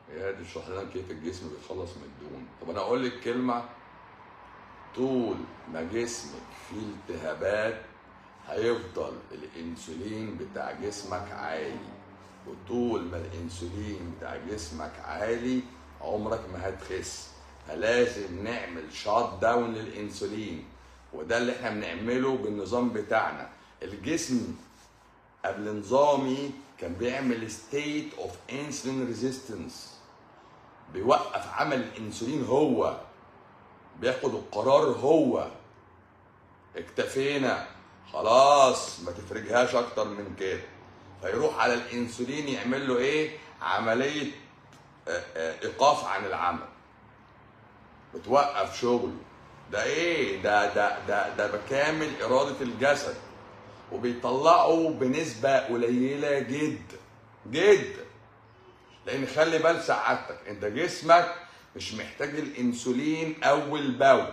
يا دي اشرح لنا كيف الجسم بيتخلص من الدهون طب انا اقول لك كلمه طول ما جسمك فيه التهابات هيفضل الانسولين بتاع جسمك عالي وطول ما الانسولين بتاع جسمك عالي عمرك ما هتخس فلازم نعمل شات داون للانسولين وده اللي احنا بنعمله بالنظام بتاعنا الجسم قبل نظامي كان بيعمل ستيت اوف انسولين ريزيستنس بيوقف عمل الانسولين هو بياخد القرار هو اكتفينا خلاص ما تفرجهاش اكتر من كده فيروح على الانسولين يعمل له ايه عمليه آه، آه، ايقاف عن العمل بتوقف شغله ده ايه ده ده ده ده بكامل اراده الجسد وبيطلعه بنسبه قليله جدا جدا لان خلي بال سعادتك انت جسمك مش محتاج الانسولين اول باول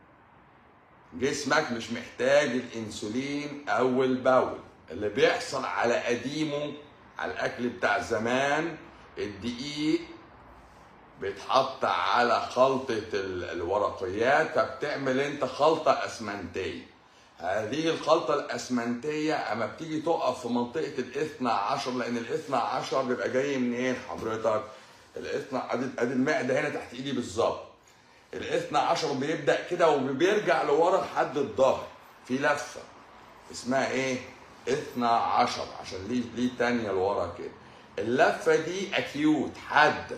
جسمك مش محتاج الانسولين اول باول اللي بيحصل على قديمه على الاكل بتاع زمان الدقيق بيتحط على خلطة ال- الورقيات فبتعمل انت خلطة اسمنتية هذه الخلطة الاسمنتية اما بتيجي تقف في منطقة الاثنى عشر لان الاثنى عشر بيبقى جاي منين حضرتك الاثنى ادي ادي المعدة هنا تحت ايدي بالظبط الاثنى عشر بيبدأ كده وبيرجع لورا لحد الظهر في لفة اسمها ايه؟ اثنى عشر عشان ليه ليه تانية لورا كده اللفة دي اكيوت حادة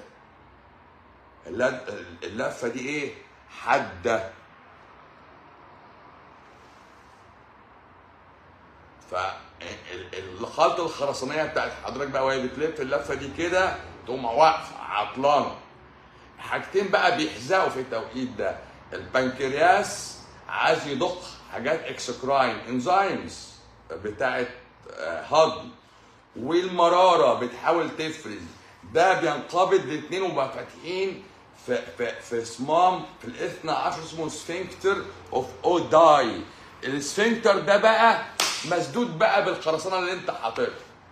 الل- اللفة دي ايه؟ حادة فالخلطة الخرسانية بتاعت حضرتك بقى وهي بتلف اللفة دي كده تقوم واقفة عطلانة حاجتين بقى بيحزقوا في التوقيت ده البنكرياس عايز يضخ حاجات اكسكراين انزيمز بتاعت آه، هضم والمراره بتحاول تفرز ده بينقبض الاثنين وبقى فاتحين في في في صمام في الاثنى عشر اسمه سفنكتر اوف اوداي السفنكتر ده بقى مسدود بقى بالخرسانه اللي انت حاططها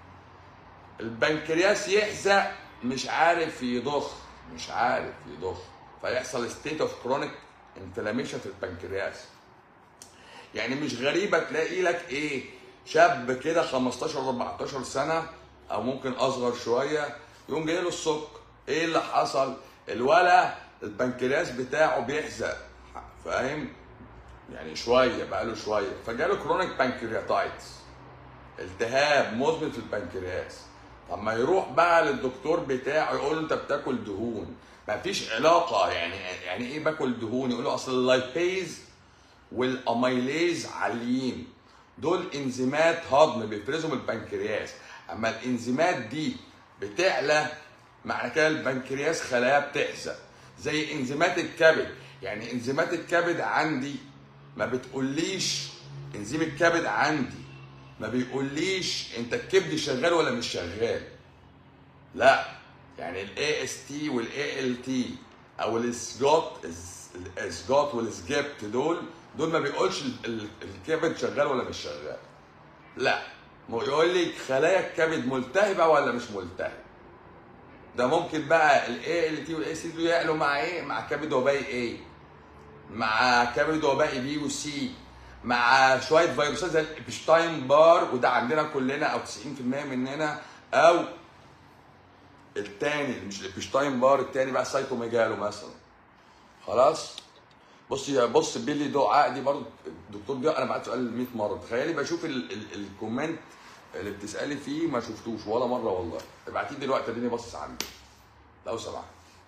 البنكرياس يحزق مش عارف يضخ مش عارف يضخ فيحصل ستيت اوف كرونيك انفلاميشن في البنكرياس يعني مش غريبه تلاقي لك ايه شاب كده 15 14 سنه او ممكن اصغر شويه يقوم جاي له السكر ايه اللي حصل الولا البنكرياس بتاعه بيحزق فاهم يعني شويه بقى له شويه فجاله كرونيك بانكرياتايتس التهاب مزمن في البنكرياس طب ما يروح بقى للدكتور بتاعه يقول له انت بتاكل دهون ما فيش علاقه يعني يعني ايه باكل دهون يقول له اصل اللايبيز والاميليز عاليين دول انزيمات هضم بيفرزهم البنكرياس اما الانزيمات دي بتعلى معنى كده البنكرياس خلايا بتحزق زي انزيمات الكبد يعني انزيمات الكبد عندي ما بتقوليش انزيم الكبد عندي ما بيقوليش انت الكبد شغال ولا مش شغال لا يعني الاي اس تي والاي ال تي او الاسجاط الاسجاط والسجبت دول دول ما بيقولش ال- ال- الكبد شغال ولا مش شغال لا ما يقول لك خلايا الكبد ملتهبه ولا مش ملتهبه ده ممكن بقى الاي ال تي والاي سي دول يعلوا مع ايه مع كبد وباقي ايه مع كبد وباقي بي وسي مع شويه فيروسات زي الابشتاين بار وده عندنا كلنا او 90% مننا او التاني مش الابشتاين بار التاني بقى سايتوميجالو مثلا خلاص بص يا بص بيلي دعاء دي برضه الدكتور دي انا بعت سؤال 100 مره تخيلي بشوف ال- ال- الكومنت اللي بتسالي فيه ما شفتوش ولا مره والله ابعتيه دلوقتي اديني باصص عندي لو سمحت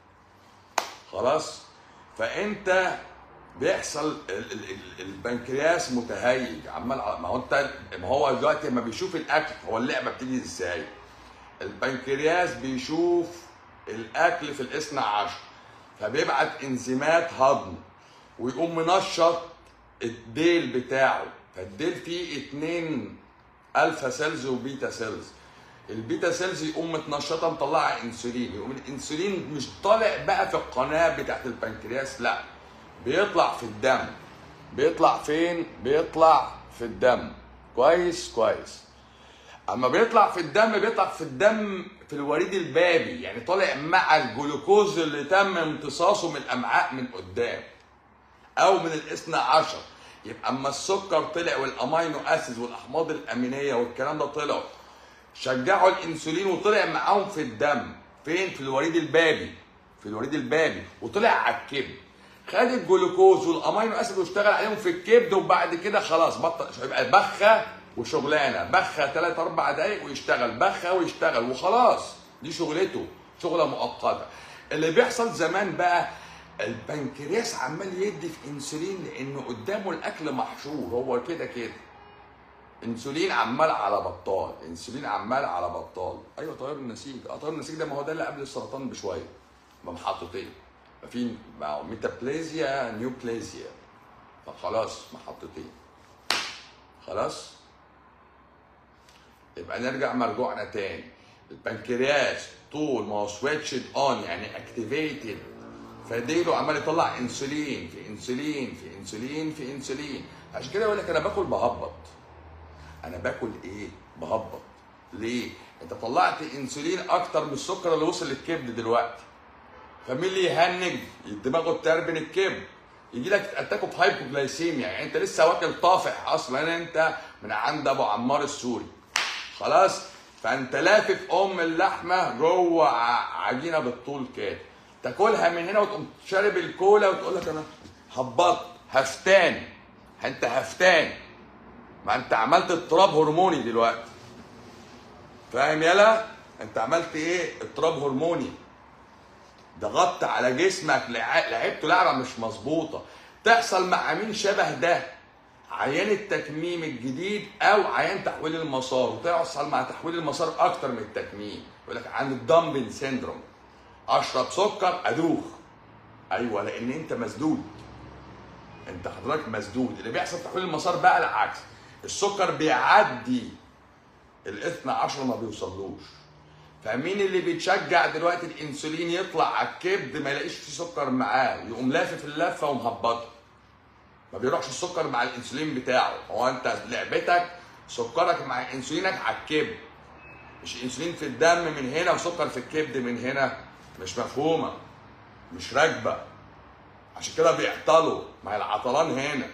خلاص فانت بيحصل ال- ال- ال- البنكرياس متهيج عمال ع- ما هو انت ما هو دلوقتي لما بيشوف الاكل هو اللعبه بتيجي ازاي البنكرياس بيشوف الاكل في الاثنى عشر فبيبعت انزيمات هضم ويقوم منشط الديل بتاعه فالديل فيه اتنين الفا سيلز وبيتا سيلز البيتا سيلز يقوم متنشطه مطلعه انسولين يقوم الانسولين مش طالع بقى في القناه بتاعت البنكرياس لا بيطلع في الدم بيطلع فين بيطلع في الدم كويس كويس اما بيطلع في الدم بيطلع في الدم في الوريد البابي يعني طالع مع الجلوكوز اللي تم امتصاصه من الامعاء من قدام او من الاثنى عشر يبقى اما السكر طلع والامينو اسيد والاحماض الامينيه والكلام ده طلع شجعوا الانسولين وطلع معاهم في الدم فين في الوريد البابي في الوريد البابي وطلع على الكبد خد الجلوكوز والامينو اسيد واشتغل عليهم في الكبد وبعد كده خلاص بطل يبقى بخه وشغلانه بخه 3 4 دقايق ويشتغل بخه ويشتغل وخلاص دي شغلته شغله مؤقته اللي بيحصل زمان بقى البنكرياس عمال يدي في انسولين لانه قدامه الاكل محشور هو كده كده انسولين عمال على بطال انسولين عمال على بطال ايوه طيار النسيج اه طيار النسيج ده ما هو ده اللي قبل السرطان بشويه محطتين في ميتابليزيا نيوبليزيا فخلاص محطتين خلاص يبقى نرجع مرجوعنا تاني البنكرياس طول ما هو سويتشد اون يعني اكتيفيتد فديله عمال يطلع انسولين في انسولين في انسولين في انسولين عشان كده يقول لك انا باكل بهبط انا باكل ايه بهبط ليه انت طلعت انسولين اكتر من السكر اللي وصل للكبد دلوقتي فمين اللي يهنج دماغه تربن الكبد يجي لك اتاك اوف هايبوجلايسيميا يعني انت لسه واكل طافح اصلا انت من عند ابو عمار السوري خلاص فانت لافف ام اللحمه جوه ع- عجينه بالطول كده تاكلها من هنا وتقوم شارب الكولا وتقول لك انا هبطت هفتان انت هفتان ما انت عملت اضطراب هرموني دلوقتي فاهم يلا انت عملت ايه اضطراب هرموني ضغطت على جسمك لع- لعبته لعبه مش مظبوطه تحصل مع مين شبه ده عيان التكميم الجديد او عيان تحويل المسار وتحصل مع تحويل المسار اكتر من التكميم يقول لك عند الدمبل سيندروم اشرب سكر ادوخ ايوه لان انت مسدود انت حضرتك مسدود اللي بيحصل تحويل المسار بقى العكس السكر بيعدي الاثنى عشر ما بيوصلوش فمين اللي بيتشجع دلوقتي الانسولين يطلع على الكبد ما يلاقيش فيه سكر معاه يقوم لافف اللفه ومهبطه ما بيروحش السكر مع الانسولين بتاعه هو انت لعبتك سكرك مع انسولينك على الكبد مش انسولين في الدم من هنا وسكر في الكبد من هنا مش مفهومه مش راكبه عشان كده بيعطلوا ما هي العطلان هنا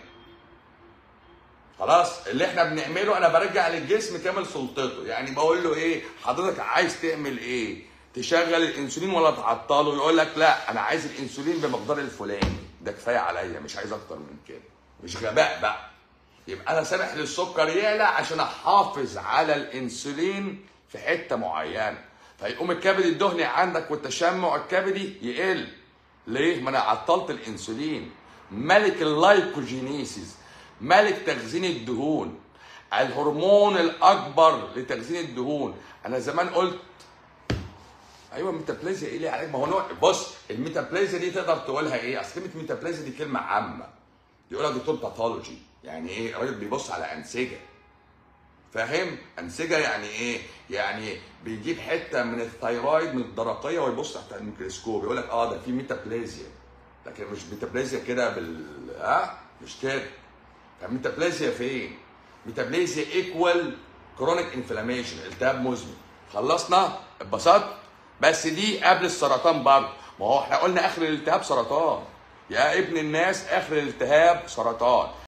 خلاص اللي احنا بنعمله انا برجع للجسم كامل سلطته يعني بقول له ايه حضرتك عايز تعمل ايه تشغل الانسولين ولا تعطله يقول لك لا انا عايز الانسولين بمقدار الفلاني ده كفايه عليا مش عايز اكتر من كده مش غباء بقى يبقى انا سامح للسكر يعلى عشان احافظ على الانسولين في حته معينه فيقوم الكبد الدهني عندك والتشمع الكبدي يقل ليه؟ ما انا عطلت الانسولين ملك اللايكوجينيسيس ملك تخزين الدهون الهرمون الاكبر لتخزين الدهون انا زمان قلت ايوه ميتابليزيا ايه ليه عليك ما هو نوع بص الميتابليزيا دي تقدر تقولها ايه اصل كلمه ميتابليزيا دي كلمه عامه يقولها دكتور باثولوجي يعني ايه راجل بيبص على انسجه فاهم انسجه يعني ايه يعني بيجيب حته من الثيرويد من الدرقيه ويبص تحت الميكروسكوب يقول لك اه ده في ميتابليزيا لكن مش ميتابليزيا كده بال ها مش كده الميتابليزيا فين ميتابليزيا ايكوال كرونيك انفلاميشن التهاب مزمن خلصنا اتبسطت بس دي قبل السرطان برضه ما هو احنا قلنا اخر الالتهاب سرطان يا ابن الناس اخر الالتهاب سرطان